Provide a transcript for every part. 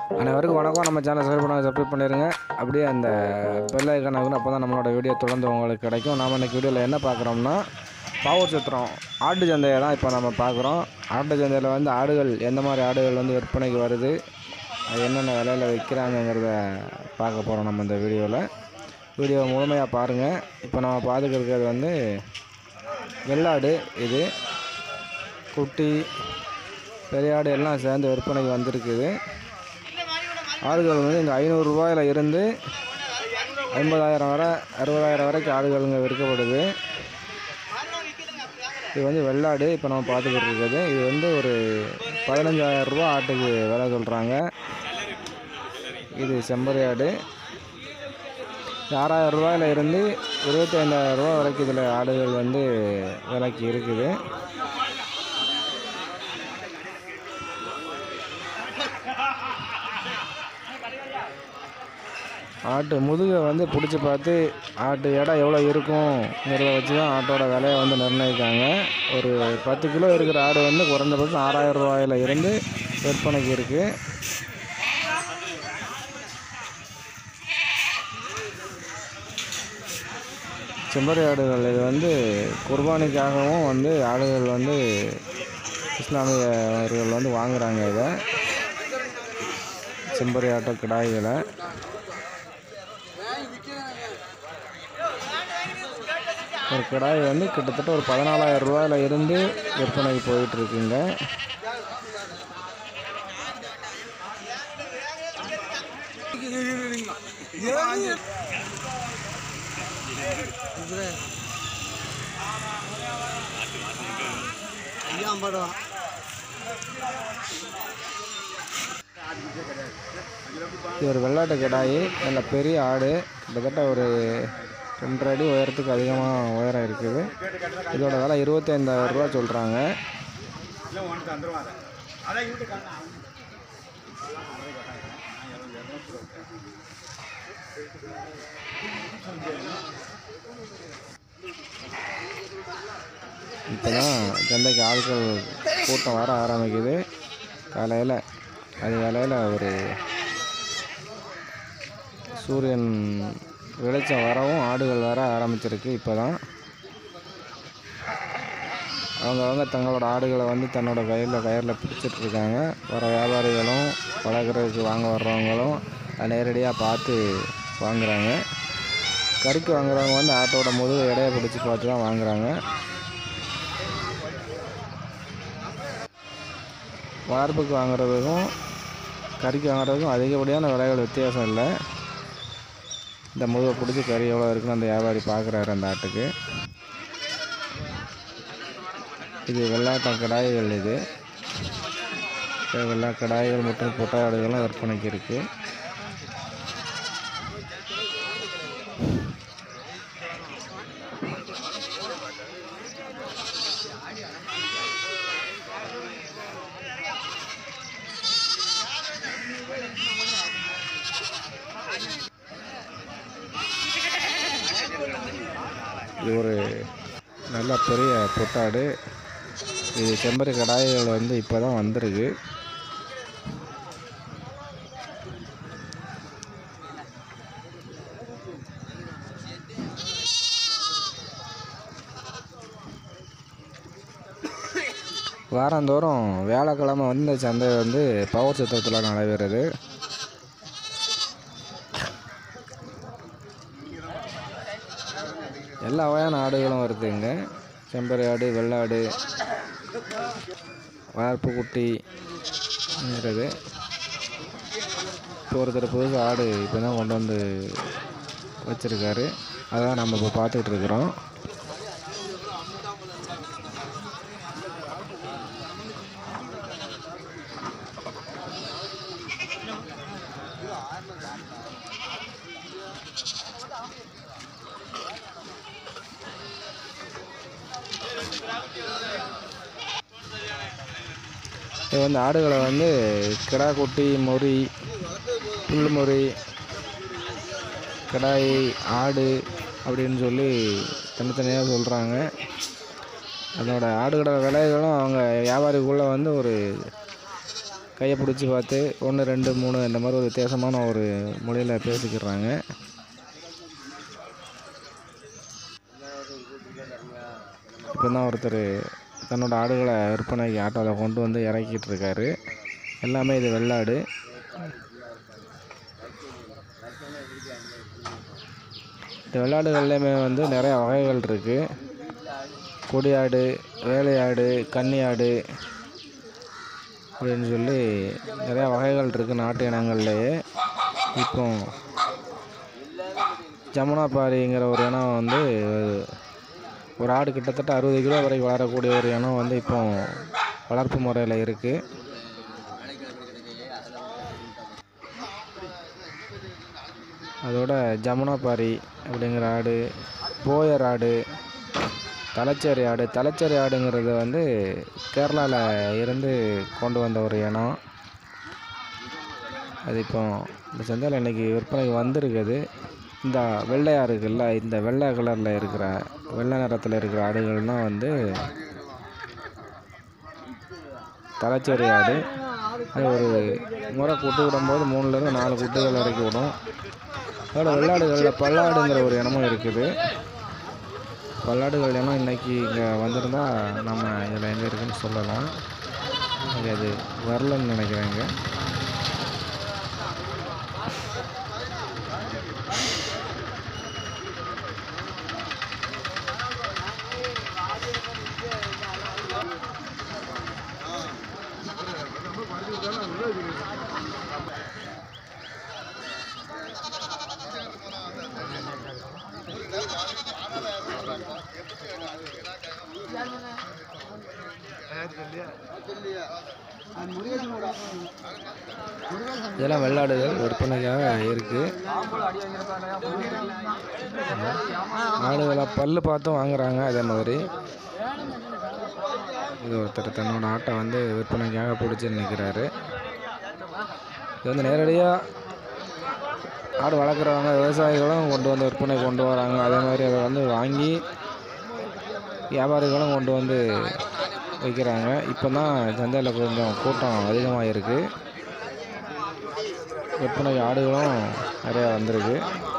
அனைவருக்கும் வணக்கம் நம்ம சேனல் சப்ஸ்கிரைப் பண்ண சப்ஸ்கிரைப் பண்ணிடுங்க அப்படியே அந்த பெல் ஐக்கான் ஆகணும் அப்போ தான் நம்மளோட வீடியோ தொடர்ந்து உங்களுக்கு கிடைக்கும் நாம் இன்றைக்கி வீடியோவில் என்ன பார்க்குறோம்னா பாவூர் சத்திரம் ஆட்டு சந்தையை தான் இப்போ நம்ம பார்க்குறோம் ஆட்டு சந்தையில் வந்து ஆடுகள் எந்த மாதிரி ஆடுகள் வந்து விற்பனைக்கு வருது அது என்னென்ன விலையில் விற்கிறாங்கங்கிறத பார்க்க போகிறோம் நம்ம இந்த வீடியோவில் வீடியோ முழுமையாக பாருங்கள் இப்போ நம்ம பார்த்துக்கிட்டு இருக்கிறது வந்து வெள்ளாடு இது குட்டி பெரிய ஆடு எல்லாம் சேர்ந்து விற்பனைக்கு வந்திருக்குது ஆடுகள் வந்து இந்த ஐநூறுரூவாயில் இருந்து ஐம்பதாயிரம் வரை அறுபதாயிரம் வரைக்கும் ஆடுகளுங்க விற்கப்படுது இது வந்து வெள்ளாடு இப்போ நம்ம பார்த்துக்கிட்டு இருக்குது இது வந்து ஒரு பதினஞ்சாயிரம் ரூபா ஆட்டுக்கு விலை சொல்கிறாங்க இது செம்பரி ஆடு ஆறாயிரம் ரூபாயில இருந்து இருபத்தி ஐந்தாயிரம் ரூபா வரைக்கும் இதில் ஆடுகள் வந்து விலைக்கு இருக்குது ஆட்டு முதுகை வந்து பிடிச்சி பார்த்து ஆட்டு எடை எவ்வளோ இருக்குங்கிறத வச்சு தான் ஆட்டோட விலையை வந்து நிர்ணயிக்காங்க ஒரு பத்து கிலோ இருக்கிற ஆடு வந்து குறைந்தபட்சம் ஆறாயிரம் ரூபாயில இருந்து விற்பனைக்கு இருக்குது செம்பரி ஆடுகள் இது வந்து குர்பானிக்காகவும் வந்து ஆடுகள் வந்து இஸ்லாமியர்கள் வந்து வாங்குகிறாங்க இதை செம்பரி ஆட்ட கிடாய்களை ஒரு கிடாய் வந்து கிட்டத்தட்ட ஒரு பதினாலாயிரம் ரூபாயில இருந்து விற்பனைக்கு போயிட்டு இருக்குங்க இது ஒரு வெள்ளாட்டு கிடாய் நல்ல பெரிய ஆடு கிட்டத்தட்ட ஒரு ரெண்டரை அடி உயரத்துக்கு அதிகமாக உயரம் இருக்குது இதோட விலை இருபத்தி ஐந்தாயிரம் ரூபா சொல்கிறாங்க இப்போ தான் சந்தைக்கு ஆட்கள் கூட்டம் வர ஆரம்பிக்குது காலையில் அது வேலையில் ஒரு சூரியன் வெளிச்சம் வரவும் ஆடுகள் வர ஆரம்பிச்சிருக்கு இப்போ தான் அவங்கவுங்க தங்களோட ஆடுகளை வந்து தன்னோட கயிறில் கயிறில் பிடிச்சிட்டு இருக்காங்க வர வியாபாரிகளும் வளர்க்குறதுக்கு வாங்க வர்றவங்களும் அதை நேரடியாக பார்த்து வாங்குறாங்க கறிக்கு வாங்குறவங்க வந்து ஆட்டோட முதுகு எடையை பிடிச்சி பார்த்து தான் வாங்குறாங்க வார்ப்புக்கு வாங்குறதுக்கும் கறிக்கு வாங்குறதுக்கும் அதிகப்படியான விலைகள் வித்தியாசம் இல்லை இந்த முதுகை பிடிச்சி கறி எவ்வளோ இருக்குன்னு அந்த வியாபாரி பார்க்குறாரு அந்த ஆட்டுக்கு இது வெள்ளாட்ட கடாய்கள் இது வெள்ளா கடாய்கள் மற்றும் பொட்டாடுகள்லாம் விற்பனைக்கு இருக்குது இது ஒரு நல்ல பெரிய பொட்டாடு இது செம்பரி கடாய்கள் வந்து இப்போ தான் வந்திருக்கு வாரந்தோறும் வியாழக்கிழமை வந்து இந்த சந்தை வந்து பவர் சித்திரத்தில் நடைபெறுது எல்லா வகையான ஆடுகளும் வருதுங்க செம்பரி ஆடு வெள்ளாடு வளர்ப்பு குட்டிங்கிறது இப்போ ஒருத்தர் புதுசு ஆடு இப்போ தான் கொண்டு வந்து வச்சுருக்காரு அதான் நம்ம இப்போ பார்த்துக்கிட்டு இருக்கிறோம் இது வந்து ஆடுகளை வந்து கிடா குட்டி மொறி புல் மொறி கிடாய் ஆடு அப்படின்னு சொல்லி தனித்தனியாக சொல்கிறாங்க அதோட ஆடுகளோட விலைகளும் அவங்க வியாபாரிக்குள்ளே வந்து ஒரு கையை பிடிச்சி பார்த்து ஒன்று ரெண்டு மூணு இந்த மாதிரி ஒரு வித்தியாசமான ஒரு மொழியில் பேசிக்கிறாங்க இப்போ தான் ஒருத்தர் தன்னோட ஆடுகளை விற்பனைக்கு ஆட்டோவில் கொண்டு வந்து இறக்கிட்டு இருக்காரு எல்லாமே இது வெள்ளாடு இந்த வெள்ளாடுகள்லேயுமே வந்து நிறையா வகைகள் இருக்குது கொடியாடு வேலையாடு கன்னியாடு அப்படின்னு சொல்லி நிறையா வகைகள் இருக்குது நாட்டு இனங்கள்லேயே இப்போ ஜமுனாபாரிங்கிற ஒரு இனம் வந்து ஒரு ஆடு கிட்டத்தட்ட அறுபது கிலோ வரைக்கும் வளரக்கூடிய ஒரு இனம் வந்து இப்போ வளர்ப்பு முறையில் இருக்குது அதோட ஜமுனாபாரி அப்படிங்கிற ஆடு போயர் ஆடு தலைச்சேரி ஆடு தலைச்சேரி ஆடுங்கிறது வந்து கேரளாவில் இருந்து கொண்டு வந்த ஒரு இனம் அது இப்போ இந்த சந்தையில் இன்றைக்கி விற்பனைக்கு வந்திருக்குது இந்த வெள்ளையாக இருக்குல்ல இந்த வெள்ளை கலரில் இருக்கிற வெள்ளை நிறத்தில் இருக்கிற ஆடுகள்னால் வந்து தலைச்சேரி ஆடு அது ஒரு முறை குட்டி விடும்போது மூணுலேருந்து நாலு குட்டிகள் வரைக்கும் விடும் அதோட வெள்ளாடுகளில் பல்லாடுங்கிற ஒரு இனமும் இருக்குது பல்லாடுகள் இனம் இன்றைக்கி இங்கே வந்திருந்தா நம்ம இதில் எங்கே இருக்குன்னு சொல்லலாம் இங்கே அது வரலன்னு நினைக்கிறேங்க இதெல்லாம் வெள்ளாடுகள் விற்பனைக்காக இருக்குது ஆடுகளை பல்லு பார்த்தும் வாங்குறாங்க அதே மாதிரி இது ஒருத்தர் தன்னோட ஆட்டை வந்து விற்பனைக்காக பிடிச்சி நிற்கிறாரு இது வந்து நேரடியாக ஆடு வளர்க்குறவங்க விவசாயிகளும் கொண்டு வந்து விற்பனை கொண்டு வராங்க அதே மாதிரி அதை வந்து வாங்கி வியாபாரிகளும் கொண்டு வந்து விற்கிறாங்க இப்போ தான் சந்தையில் கொஞ்சம் கூட்டம் அதிகமாக இருக்குது விற்பனைக்கு ஆடுகளும் நிறையா வந்திருக்கு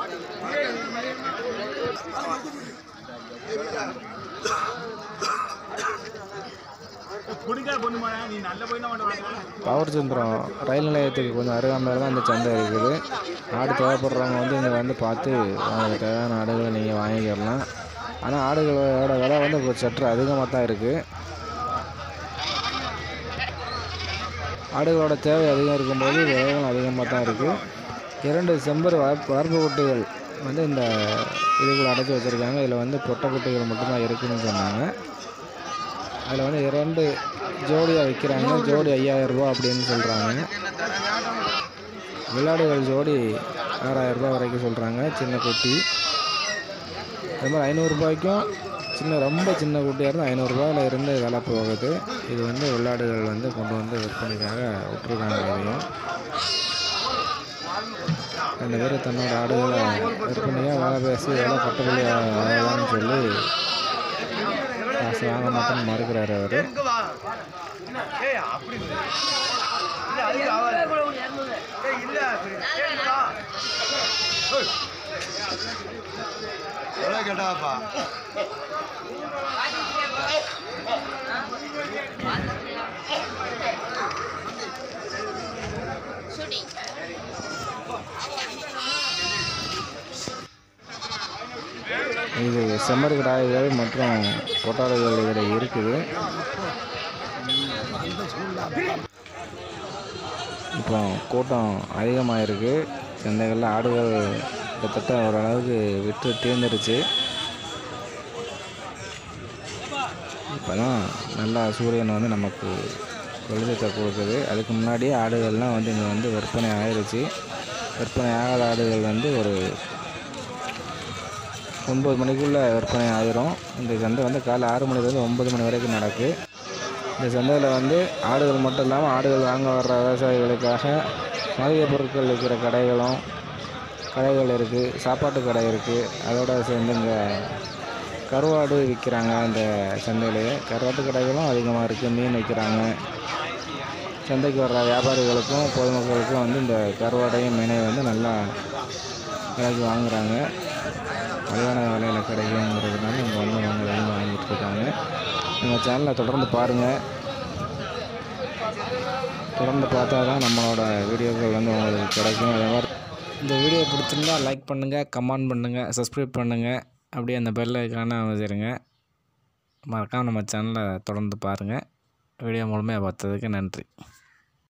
பவர் சந்திரம் ரயில் நிலையத்துக்கு கொஞ்சம் அருகாமையில் தான் இந்த சந்தை இருக்குது ஆடு தேவைப்படுறவங்க வந்து இங்கே வந்து பார்த்து உங்களுக்கு தேவையான ஆடுகளை நீங்கள் வாங்கிக்கிடலாம் ஆனால் ஆடுகளோட விலை வந்து கொஞ்சம் சற்று அதிகமாக தான் இருக்குது ஆடுகளோட தேவை அதிகம் இருக்கும்போது விலைகளும் அதிகமாக தான் இருக்குது இரண்டு செம்பர் வளர்ப்பு வளர்ப்பு குட்டிகள் வந்து இந்த இதுக்குள்ளே அடைச்சி வச்சுருக்காங்க இதில் வந்து பொட்டை குட்டிகள் மட்டும்தான் இருக்குதுன்னு சொன்னாங்க அதில் வந்து இரண்டு ஜோடியாக விற்கிறாங்க ஜோடி ஐயாயிரம் ரூபா அப்படின்னு சொல்கிறாங்க விளையாடுகள் ஜோடி ஆறாயிரம் ரூபாய் வரைக்கும் சொல்கிறாங்க சின்ன குட்டி அது மாதிரி ஐநூறுரூபாய்க்கும் சின்ன ரொம்ப சின்ன குட்டியாக இருந்தால் ஐநூறுரூபாயில் இருந்து விலை போகுது இது வந்து வெள்ளாடுகள் வந்து கொண்டு வந்து விற்பனைக்காக விட்டுருக்காங்க இதையும் ரெண்டு பேர் தன்னோட ஆடுகளை விற்பனையாக வேலை பேசி வேலை கட்டுப்படி ஆகலாம்னு சொல்லி காசு வாங்க மாட்டேன்னு மறுக்கிறாரு அவர் எவ்வளோ கேட்டாப்பா இது செம்மறி கிடாய்கள் மற்றும் கொட்டாடுகள் இதில் இருக்குது இப்போ கூட்டம் அதிகமாக இருக்குது சந்தைகளில் ஆடுகள் கிட்டத்தட்ட ஓரளவுக்கு விற்று தீர்ந்துருச்சு இப்போ தான் நல்லா சூரியன் வந்து நமக்கு வெளிச்சத்தை கொடுக்குது அதுக்கு முன்னாடியே ஆடுகள்லாம் வந்து இங்கே வந்து விற்பனை ஆயிடுச்சு விற்பனை ஆகாத ஆடுகள் வந்து ஒரு ஒன்பது மணிக்குள்ளே விற்பனை ஆயிரும் இந்த சந்தை வந்து காலை ஆறு மணிலேருந்து ஒன்பது மணி வரைக்கும் நடக்கு இந்த சந்தையில் வந்து ஆடுகள் மட்டும் இல்லாமல் ஆடுகள் வாங்க வர்ற விவசாயிகளுக்காக மளிகை பொருட்கள் விற்கிற கடைகளும் கடைகள் இருக்குது சாப்பாட்டு கடை இருக்குது அதோட சேர்ந்து இங்கே கருவாடு விற்கிறாங்க இந்த சந்தையிலேயே கருவாட்டு கடைகளும் அதிகமாக இருக்குது மீன் விற்கிறாங்க சந்தைக்கு வர்ற வியாபாரிகளுக்கும் பொதுமக்களுக்கும் வந்து இந்த கருவாடையும் மீனையும் வந்து நல்லா விலைக்கு வாங்குறாங்க மலிவான விலையில் கிடைக்குங்கிறதுனால இங்கே வந்து அவங்க வெளியே வாங்கிட்டு இருக்காங்க எங்கள் சேனலை தொடர்ந்து பாருங்கள் தொடர்ந்து பார்த்தா தான் நம்மளோட வீடியோக்கள் வந்து உங்களுக்கு கிடைக்கும் அதே மாதிரி இந்த வீடியோ பிடிச்சிருந்தா லைக் பண்ணுங்கள் கமெண்ட் பண்ணுங்கள் சப்ஸ்கிரைப் பண்ணுங்கள் அப்படியே அந்த பெல் ஐக்கான அமைச்சிருங்க மறக்காமல் நம்ம சேனலை தொடர்ந்து பாருங்கள் வீடியோ மூலமாக பார்த்ததுக்கு நன்றி